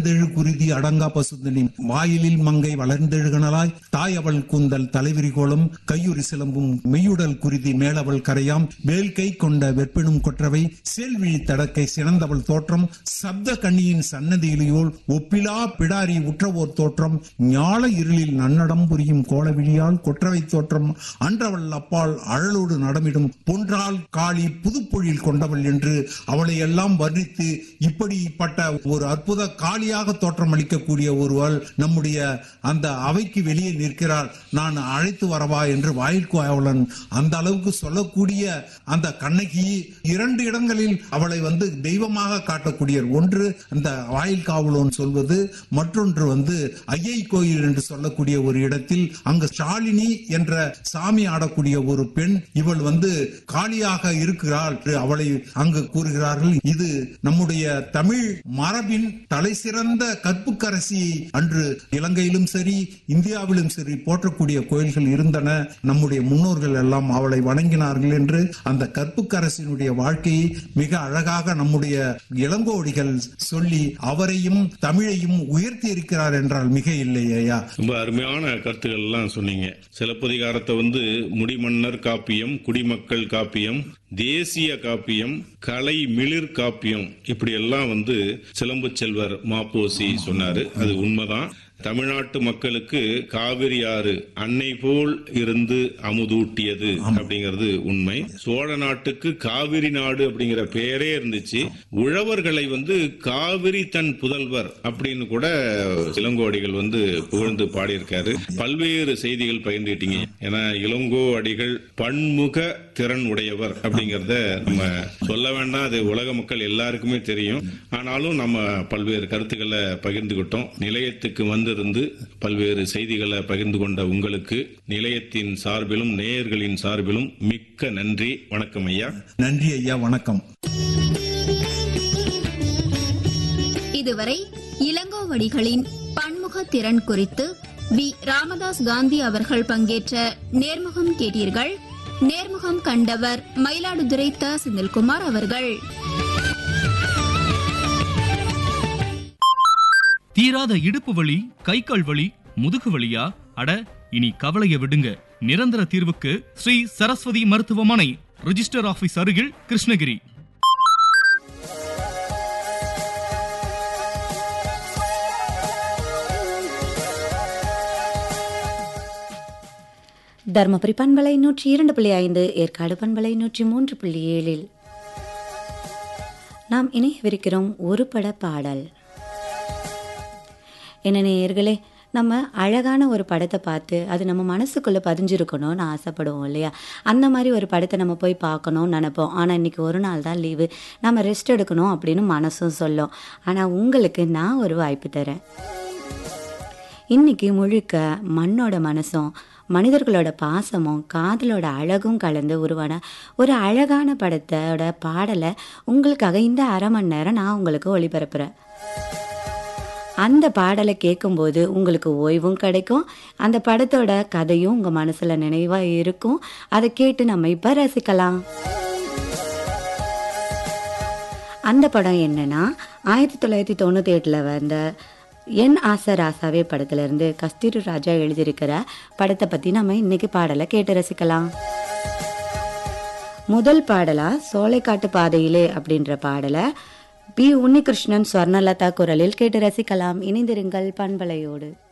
வளர்ந்தெழு குருதி அடங்கா பசுந்தனி வாயிலில் மங்கை வளர்ந்தெழுகனலாய் தாய் அவள் கூந்தல் தலைவிரி கோலம் கையுறி சிலம்பும் மெய்யுடல் குருதி மேலவள் கரையாம் வேல்கை கொண்ட வெற்பெனும் கொற்றவை செல்விழி தடக்கை சிறந்தவள் தோற்றம் சப்த கண்ணியின் சன்னதியிலையோல் ஒப்பிலா பிடாரி உற்றவோர் தோற்றம் ஞால இருளில் நன்னடம் புரியும் கோலவிழியால் கொற்றவை தோற்றம் அன்றவள் அப்பால் அழலோடு நடமிடும் பொன்றால் காளி புதுப்பொழில் கொண்டவள் என்று அவளை எல்லாம் வர்ணித்து இப்படிப்பட்ட ஒரு அற்புத காளியாக தோற்றம் அளிக்கக்கூடிய ஒருவள் நம்முடைய அந்த அவைக்கு வெளியே நிற்கிறாள் நான் அழைத்து வரவா என்று வாயில் கோவலன் அந்த அளவுக்கு சொல்லக்கூடிய அந்த கண்ணகி இரண்டு இடங்களில் அவளை வந்து தெய்வமாக காட்டக்கூடிய ஒன்று அந்த வாயில் காவலோன் சொல்வது மற்றொன்று வந்து ஐயை கோயில் என்று சொல்லக்கூடிய ஒரு இடத்தில் அங்கு ஷாலினி என்ற சாமி ஆடக்கூடிய ஒரு பெண் இவள் வந்து காளியாக இருக்கிறாள் என்று அவளை அங்கு கூறுகிறார்கள் இது நம்முடைய தமிழ் மரபின் தலை சிறந்த கற்புக்கரசி அன்று இலங்கையிலும் சரி இந்தியாவிலும் சரி போற்றக்கூடிய கோயில்கள் இருந்தன நம்முடைய முன்னோர்கள் எல்லாம் அவளை வணங்கினார்கள் என்று அந்த கற்புக்கரசினுடைய வாழ்க்கையை மிக அழகாக நம்முடைய இளங்கோடிகள் சொல்லி அவரையும் தமிழையும் உயர்த்தி இருக்கிறார் என்றால் மிக இல்லை ஐயா ரொம்ப அருமையான கருத்துக்கள் எல்லாம் சொன்னீங்க சிலப்பதிகாரத்தை வந்து முடிமன்னர் காப்பியம் குடிமக்கள் காப்பியம் தேசிய காப்பியம் கலை மிளிர் காப்பியம் இப்படி எல்லாம் வந்து சிலம்பு செல்வர் மாப்போசி சொன்னாரு அது உண்மைதான் தமிழ்நாட்டு மக்களுக்கு காவிரி ஆறு அன்னை போல் இருந்து அமுதூட்டியது அப்படிங்கிறது உண்மை சோழ நாட்டுக்கு காவிரி நாடு அப்படிங்கிற பெயரே இருந்துச்சு உழவர்களை வந்து காவிரி தன் புதல்வர் அப்படின்னு கூட இளங்கோடிகள் வந்து புகழ்ந்து பாடியிருக்காரு பல்வேறு செய்திகள் பகிர்ந்துட்டீங்க ஏன்னா இளங்கோ அடிகள் பன்முக திறன் உடையவர் அப்படிங்கறத நம்ம சொல்ல வேண்டாம் அது உலக மக்கள் எல்லாருக்குமே தெரியும் ஆனாலும் நம்ம பல்வேறு கருத்துக்களை பகிர்ந்துகிட்டோம் நிலையத்துக்கு வந்திருந்து பல்வேறு செய்திகளை பகிர்ந்து கொண்ட உங்களுக்கு நிலையத்தின் சார்பிலும் நேயர்களின் சார்பிலும் மிக்க நன்றி வணக்கம் ஐயா நன்றி ஐயா வணக்கம் இதுவரை இளங்கோவடிகளின் பன்முக திறன் குறித்து வி ராமதாஸ் காந்தி அவர்கள் பங்கேற்ற நேர்முகம் கேட்டீர்கள் நேர்முகம் கண்டவர் மயிலாடுதுறை த செந்தில்குமார் அவர்கள் தீராத இடுப்பு வலி கை கால் வலி முதுகு வலியா அட இனி கவலைய விடுங்க நிரந்தர தீர்வுக்கு ஸ்ரீ சரஸ்வதி மருத்துவமனை ரிஜிஸ்டர் ஆபீஸ் அருகில் கிருஷ்ணகிரி தருமபுரி பண்பலை நூற்றி இரண்டு புள்ளி ஐந்து ஏற்காடு பண்பலை நூற்றி மூன்று புள்ளி ஏழில் நாம் இணையவிருக்கிறோம் ஒரு பட பாடல் என்ன நேயர்களே நம்ம அழகான ஒரு படத்தை பார்த்து அது நம்ம மனசுக்குள்ளே பதிஞ்சிருக்கணும்னு ஆசைப்படுவோம் இல்லையா அந்த மாதிரி ஒரு படத்தை நம்ம போய் பார்க்கணும்னு நினைப்போம் ஆனால் இன்றைக்கி ஒரு நாள் தான் லீவு நம்ம ரெஸ்ட் எடுக்கணும் அப்படின்னு மனசும் சொல்லும் ஆனால் உங்களுக்கு நான் ஒரு வாய்ப்பு தரேன் இன்னைக்கு முழுக்க மண்ணோட மனசும் மனிதர்களோட பாசமும் காதலோட அழகும் கலந்து உருவான ஒரு அழகான படத்தோட பாடலை உங்களுக்காக இந்த அரை மணி நேரம் நான் உங்களுக்கு ஒளிபரப்புகிறேன் அந்த பாடலை கேட்கும்போது உங்களுக்கு ஓய்வும் கிடைக்கும் அந்த படத்தோட கதையும் உங்கள் மனசில் நினைவாக இருக்கும் அதை கேட்டு நம்ம இப்போ ரசிக்கலாம் அந்த படம் என்னன்னா ஆயிரத்தி தொள்ளாயிரத்தி தொண்ணூற்றி எட்டில் வந்த என் ஆசை ராசாவே படத்துலேருந்து கஸ்தூரி ராஜா எழுதியிருக்கிற படத்தை பற்றி நம்ம இன்னைக்கு பாடலை கேட்டு ரசிக்கலாம் முதல் பாடலா சோலைக்காட்டு பாதையிலே அப்படின்ற பாடலை பி உன்னிகிருஷ்ணன் ஸ்வர்ணலதா குரலில் கேட்டு ரசிக்கலாம் இணைந்திருங்கள் பண்பலையோடு